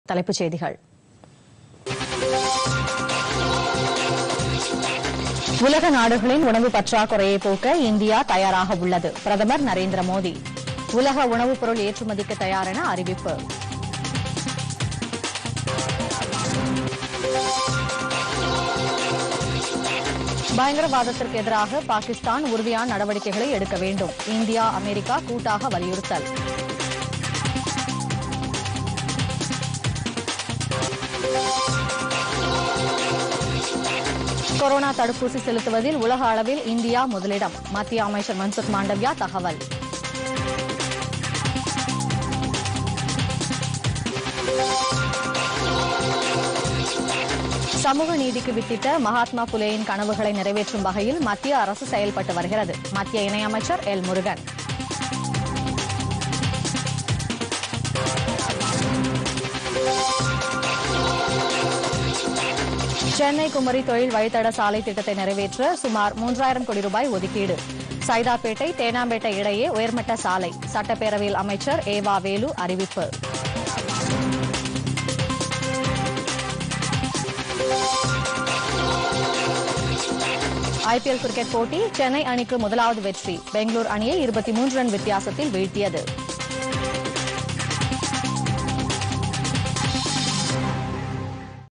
தலைப்புச் செய்திகள் உலக நாடுகளின் உணவு பற்றாக்குறையை போக்க இந்தியா தயாராக உள்ளது பிரதமர் நரேந்திர மோடி உலக உணவுப் பொருள் ஏற்றுமதிக்கு தயார் என அறிவிப்பு பயங்கரவாதத்திற்கு எதிராக பாகிஸ்தான் உறுதியான நடவடிக்கைகளை எடுக்க வேண்டும் இந்தியா அமெரிக்கா கூட்டாக வலியுறுத்தல் கொரோனா தடுப்பூசி செலுத்துவதில் உலக அளவில் இந்தியா முதலிடம் மத்திய அமைச்சர் மன்சுக் மாண்டவ்யா தகவல் சமூக நீதிக்கு வித்திட்ட மகாத்மா புலேயின் கனவுகளை நிறைவேற்றும் வகையில் மத்திய அரசு செயல்பட்டு வருகிறது மத்திய இணையமைச்சர் எல் முருகன் சென்னை குமரி தொழில் வழித்தட சாலை திட்டத்தை நிறைவேற்ற சுமார் மூன்றாயிரம் கோடி ரூபாய் ஒதுக்கீடு சைதாப்பேட்டை தேனாம்பேட்டை இடையே உயர்மட்ட சாலை சட்டப்பேரவையில் அமைச்சர் ஏவா வேலு அறிவிப்பு ஐபிஎல் கிரிக்கெட் போட்டி சென்னை அணிக்கு முதலாவது வெற்றி பெங்களூரு அணியை இருபத்தி மூன்று ரன் வித்தியாசத்தில் வீழ்த்தியது